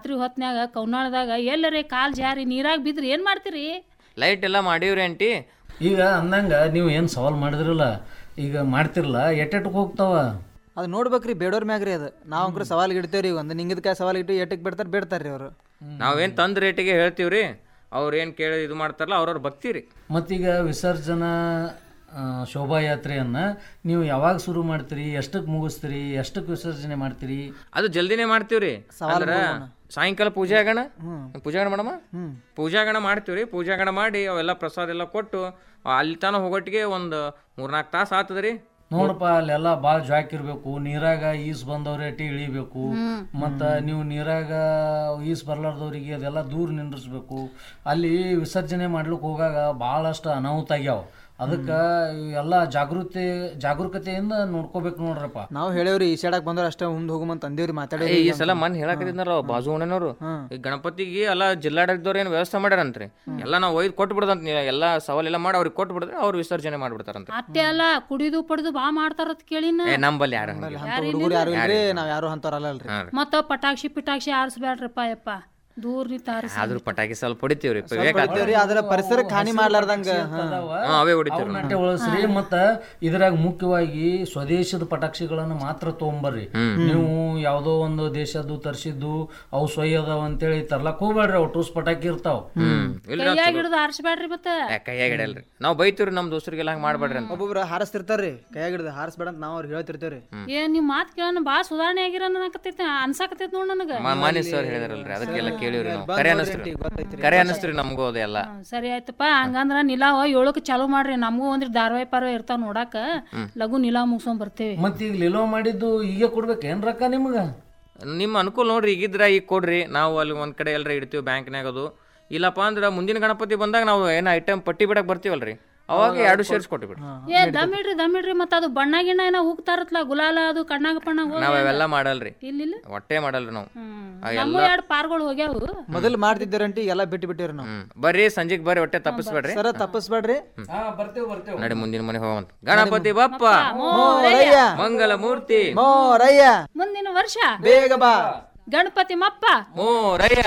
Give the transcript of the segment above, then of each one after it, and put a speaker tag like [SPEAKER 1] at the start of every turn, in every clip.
[SPEAKER 1] ರಾತ್ರಿ ಹೊತ್ನ್ಯಾಗ ಕೌನಾಳದಾಗ ಎಲ್ಲರೇ ಕಾಲ್ ಜಾರಿ ನೀರಾಗ ಬಿದ್ರಿ ಏನ್ ಮಾಡ್ತೀರಿ
[SPEAKER 2] ಲೈಟ್ ಎಲ್ಲ ಮಾಡೀವ್ರಿ ಆಂಟಿ
[SPEAKER 3] ಈಗ ಅಂದಂಗ ನೀವು ಏನು ಸವಾಲ್ ಮಾಡಿದ್ರಲ್ಲ ಈಗ ಮಾಡ್ತಿರಲ್ಲ ಎಟ್ಟೆಟ್ಟಕ್ಕೆ ಹೋಗ್ತಾವ
[SPEAKER 4] ಅದು ನೋಡ್ಬೇಕ್ರಿ ಬೇಡೋರ್ ಮ್ಯಾಗ್ರಿ ಅದು ನಾವು ಅಂಕ್ರು ಸವಾಲ್ಗೆ ಇಡ್ತೇವ್ರಿ ಈಗ ಒಂದು ನಿಂಗಿದ್ಕಾಯಿ ಸವಾಲ್ ಇಟ್ಟು ಎಟ್ಟಕ್ಕೆ ಬಿಡ್ತಾರೆ ಬಿಡ್ತಾರೆ ರೀ ಅವರು
[SPEAKER 2] ನಾವೇನ್ ತಂದ್ ರೇಟಿಗೆ ಹೇಳ್ತೀವ್ರಿ ಅವ್ರು ಏನ್ ಕೇಳಿ ಇದು ಮಾಡ್ತಾರಲ್ಲ ಅವ್ರವ್ರ ಭಕ್ತಿ ರೀ
[SPEAKER 3] ಮತ್ತೀಗ ವಿಸರ್ಜನಾ ಆ, ಶೋಭಾಯಾತ್ರೆಯನ್ನ ನೀವು ಯಾವಾಗ ಶುರು ಮಾಡ್ತೀರಿ ಎಷ್ಟಕ್ಕೆ ಮುಗಿಸ್ತೀರಿ ಎಷ್ಟಕ್ಕೆ ವಿಸರ್ಜನೆ ಮಾಡ್ತೀರಿ
[SPEAKER 2] ಅದು ಜಲ್ದಿನೇ ಮಾಡ್ತೀವ್ರಿ ಅಂದ್ರ ಸಾಯಂಕಾಲ ಪೂಜೆ ಆಗೋಣ ಪೂಜೆ ಆಗೋಣ ಮಾಡಮ್ಮ ಪೂಜೆ ಆಗೋಣ ಮಾಡ್ತೀವ್ರಿ ಪೂಜೆ ಆಗೋಣ ಮಾಡಿ ಅವೆಲ್ಲ ಪ್ರಸಾದ ಎಲ್ಲ ಕೊಟ್ಟು ಅಲ್ಲಿ ತನ ಹೋಗೋಟ್ಟಿಗೆ ಒಂದು ಮೂರ್ನಾಲ್ಕು ತಾಸು ಆತದ್ರಿ
[SPEAKER 3] ನೋಡಪ್ಪ ಅಲ್ಲೆಲ್ಲ ಭಾಳ ಜಾಕ್ ಇರಬೇಕು ನೀರಾಗ ಈಸ್ ಬಂದವ್ರೆ ಅಟ್ಟಿ ಇಳಿಬೇಕು ಮತ್ತು ನೀವು ನೀರಾಗ ಈಸ್ ಬರ್ಲಾರ್ದವ್ರಿಗೆ ಅದೆಲ್ಲ ದೂರ ನಿಂದ್ರಿಸ್ಬೇಕು ಅಲ್ಲಿ ವಿಸರ್ಜನೆ ಮಾಡ್ಲಿಕ್ಕೆ ಹೋಗಾಗ ಭಾಳಷ್ಟು ಅನಾಹುತ ಆಗ್ಯಾವ ಅದಕ್ಕೆ ಎಲ್ಲ ಜಾಗೃತಿ ಜಾಗರೂಕತೆಯಿಂದ ನೋಡ್ಕೋಬೇಕು ನೋಡ್ರಪ್ಪ
[SPEAKER 4] ನಾವು ಹೇಳೇವ್ರಿ ಈ ಸೈಡಾಗ ಬಂದ್ರೆ ಅಷ್ಟೇ ಮುಂದೆ ಹೋಗುಮಂತ ಅಂದೇವ್ರಿ
[SPEAKER 2] ಏ,
[SPEAKER 4] ಮಾತಾಡೇವ್ರಿ
[SPEAKER 2] ಈ ಸಲ ಮನ್ ಹೇಳಕತ್ತಿದ್ನಲ್ಲ ಬಾಜು ಓಣನವ್ರು ಈ ಗಣಪತಿಗೆ ಎಲ್ಲ ಜಿಲ್ಲಾಡಳಿತದವ್ರು ಏನು ವ್ಯವಸ್ಥೆ ಮಾಡ್ಯಾರಂತ್ರಿ ಎಲ್ಲ ನಾವು ಒಯ್ದು ಕೊಟ್ಟು ಬಿಡದಂತ ಎಲ್ಲ ಸವಾಲೆಲ್ಲ ಮಾಡಿ ಅವ್ರಿಗೆ ಕೊಟ್ಟು ಬಿಡಿದ್ರೆ ಅವ್ರು ವಿಸರ್ಜನೆ ಮಾಡ್ಬಿಡ್ತಾರಂತ್ರಿ
[SPEAKER 1] ಅಟ್ಟೆ ಅಲ್ಲ ಕುಡಿದು ಪಡ್ದು ಬಾ ಮಾಡ್ತಾರತ್ ಕೇಳಿನ
[SPEAKER 2] ಏ ನಂಬಲ್ಲಿ ಯಾರು ಹಂಗಿಲ್ಲ.
[SPEAKER 4] ಅಂತ ಹುಡುಗರು ಯಾರು ಇಲ್ರಿ ನಾವು ಯಾರು ಅಂತವ್ರಲ್ಲಲ್ರಿ
[SPEAKER 2] ಹಾ ರೀ.
[SPEAKER 1] ಮತ್ತ ಪಟಾಕ್ಷಿ ಪಿಟಾಕ್ಷಿ ಆರಿಸ್ಬ್ಯಾಡ್ರಪ್ಪ ಯಪ್ಪ ದೂರ ನಿಂತ ಆರಿಸಿ
[SPEAKER 2] ಆದ್ರೂ ಪಟಾಕಿ ಸ್ವಲ್ಪ ಹೊಡಿತೀವ್ರಿ ವಿವೇಕ
[SPEAKER 4] ಹೊಡಿತೇವ್ರಿ ಅದರ ಪರಿಸರಕ್ಕೆ ಹಾನಿ ಮಾಡ್ಲಾರ್ದಂಗ ಹಾ.
[SPEAKER 2] ಹಾ, ಅವೇ ಹೊಡಿತೀವ್ರಿ
[SPEAKER 3] ಅವನ್ನಟ್ಟೆ ಉಳಿಸ್ರಿ ಮತ್ತ ಇದ್ರಾಗ ಮುಖ್ಯವಾಗಿ ಸ್ವದೇಶದ ಪಟಾಕ್ಷಿಗಳನ್ನ ಮಾತ್ರ ತಗೊಂಬರ್ರಿ ನೀವು ಯಾವ್ದೋ ಒಂದು ದೇಶದ್ದು ತರಿಸಿದ್ದು ಅವು ಸೊಯ್ ಅದಾವ ಅಂತೇಳಿ ತರ್ಲಕ್ ಹೋಗ್ಬೇಡ್ರಿ ಅವು ಟೂಸ್ ಪಟಾಕಿ ಇರ್ತಾವ
[SPEAKER 2] ಹ್ಮ್ ಇಲ್ಲ
[SPEAKER 1] ಕೈಯಾಗ ಹಿಡಿದು ಆರಿಸ್ಬ್ಯಾಡ್ರಿ ಮತ್ತ
[SPEAKER 2] ಕೈಯಾಗ ಇಡಲ್ರಿ ನಾವು ಬೈತೀವ್ರಿ ನಮ್ ದೋಸ್ತರಿಗೆಲ್ಲ ಹಂಗ ಮಾಡ್ಬೇಡ್ರಿ ಅಂತ
[SPEAKER 4] ಒಬ್ಬೊಬ್ರು ಹಾರಿಸ್ತಿರ್ತಾರ್ರಿ ಕೈಯಾಗ ಹಿಡ್ದು ಹಾರಿಸ್ಬೇಡ ಅಂತ ನಾವು ಅವ್ರಿಗೆ ಹೇಳ್ತಿರ್ತೇವ್ರಿ
[SPEAKER 1] ಏ ನಿಮ್ ಮಾತ್ ಕೇಳೋಣ ಬಾ ಸುಧಾರಣೆ ಆಗಿರ ಅನ್ನಕತ್ತೈತಿ ಅನ್ಸಾಕತ್ತೈತಿ ನೋಡ್ ನನಗ
[SPEAKER 2] ಮಾನಿ ಸರ್ ಹೇಳಿದಾರಲ್ರಿ ಅದಕ್ಕೆಲ್ಲ ಕೇಳಿವ್ರಿ ನಾವು ಕರೆ ಅನ್ನಿಸ್ತ್ರಿ
[SPEAKER 4] ಗೊತ್ತೈತ್ರಿ
[SPEAKER 2] ಕರೆ ಅನ್ನಿಸ್ತ್ರಿ ನಮಗೂ ಅದೆಲ್ಲ
[SPEAKER 1] ಹ್ಮ್, ಸರಿ ಆಯ್ತಪ್ಪ ಹಂಗಂದ್ರ ನಿಲಾವ ಏಳಕ್ಕೆ ಚಾಲು ಮಾಡ್ರಿ ನಮಗೂ ಒಂದ್ರ ಧಾರಾವಾಹಿ ಪಾರ್ವಾಯಿ ಇರ್ತಾವ ನೋಡಾಕ ಲಘು ನಿಲಾವ್ ಮುಗಿಸ್ಕೊಂಡ್ ಬರ್ತೇವಿ
[SPEAKER 3] ಮತ್ತ ಈಗ ಲಿಲೋ ಮಾಡಿದ್ದು ಈಗ ಕೊಡ್ಬೇಕೇನ್ ರೊಕ್ಕ ನಿಮ್ಗ
[SPEAKER 2] ನಿಮ್ಮ ಅನುಕೂಲ ನೋಡ್ರಿ ಈಗಿದ್ರ ಈಗ ಕೊಡ್ರಿ ನಾವು ಅಲ್ಲಿ ಒಂದ್ ಕಡೆ ಎಲ್ಲರ ಇಡ್ತೀವಿ ಬ್ಯಾಂಕ್ನಾಗ ಅದು ಇಲ್ಲಪ್ಪ ಅಂದ್ರ ಮುಂದಿನ ಗಣಪತಿ ಬಂದಾಗ ನಾವು ಏನ ಐಟಮ್ ಪಟ್ಟಿ ಬಿಡಕ್ ಬರ್ತೀವಲ್ರಿ ಅವಾಗ ಎರಡು ಸೇರ್ಸ್ ಕೊಟ್ಟಿಬಿಡ್ರಿ
[SPEAKER 1] ಏ ದಮ್ ಇಡ್ರಿ ದಮ್ ಇಡ್ರಿ ಮತ್ತ ಅದು ಬಣ್ಣ ಗಿಣ್ಣ ಏನೋ ಹೋಗ್ತಾರತ್ಲ ಗುಲಾಲ ಅದು ಕಣ್ಣಾಗ ಪಣ್ಣ ಹೋಗಿ
[SPEAKER 2] ನಾವ್ ಅವೆಲ್ಲ ಮಾಡಲ್ರಿ
[SPEAKER 1] ಇಲ್ಲಿಲ್ಲ
[SPEAKER 2] ಒಟ್ಟೆ ಮಾಡಲ್ರಿ ನಾವು
[SPEAKER 1] ಹ್ಮ್
[SPEAKER 2] ಆ
[SPEAKER 1] ನಮ್ಮ ಎರಡು ಪಾರ್ಗಳು ಹೋಗ್ಯಾವು
[SPEAKER 4] ಮೊದಲು ಮಾಡ್ತಿದ್ದೀರಂಟಿ ಎಲ್ಲ ಬಿಟ್ಟು ಬಿಟ್ಟಿವ್ರಿ ನಾವು
[SPEAKER 2] ಹ್ಮ್ ಬರ್ರಿ ಸಂಜೆಗ್ ಬರ್ರಿ ಹೊಟ್ಟೆ ತಪ್ಪಿಸ್ಬೇಡ್ರಿ
[SPEAKER 4] ಸರ ತಪ್ಪಿಸ್ಬೇಡ್ರಿ
[SPEAKER 3] ಬರ್ತೇವೆ ಬರ್ತೇವೆ
[SPEAKER 2] ನಡಿ ಮುಂದಿನ ಮನೆ ಹೋಗಂತ ಗಣಪತಿ ಬಪ್ಪ
[SPEAKER 4] ಮೋರಯ್ಯ
[SPEAKER 2] ಮಂಗಲ ಮೂರ್ತಿ
[SPEAKER 4] ಮೋರಯ್ಯ
[SPEAKER 1] ಮುಂದಿನ ವರ್ಷ
[SPEAKER 4] ಬೇಗ ಬಾ
[SPEAKER 1] ಗಣಪತಿ ಮಪ್ಪ
[SPEAKER 2] ಮೋರಯ್ಯ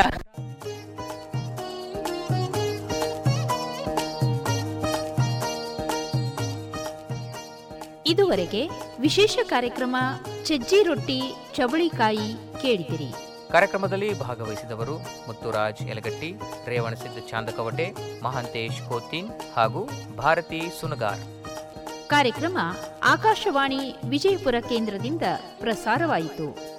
[SPEAKER 5] ಇದುವರೆಗೆ ವಿಶೇಷ ಕಾರ್ಯಕ್ರಮ ಸಜ್ಜಿ ರೊಟ್ಟಿ ಚವಳಿಕಾಯಿ ಕೇಳಿದಿರಿ
[SPEAKER 2] ಕಾರ್ಯಕ್ರಮದಲ್ಲಿ ಭಾಗವಹಿಸಿದವರು ಮುತ್ತುರಾಜ್ ಯಲಗಟ್ಟಿ ರೇವಣಸಿದ್ದ ಚಾಂದಕವಟೆ ಮಹಾಂತೇಶ್ ಕೋತಿನ್ ಹಾಗೂ ಭಾರತಿ ಸುನಗಾರ್
[SPEAKER 5] ಕಾರ್ಯಕ್ರಮ ಆಕಾಶವಾಣಿ ವಿಜಯಪುರ ಕೇಂದ್ರದಿಂದ ಪ್ರಸಾರವಾಯಿತು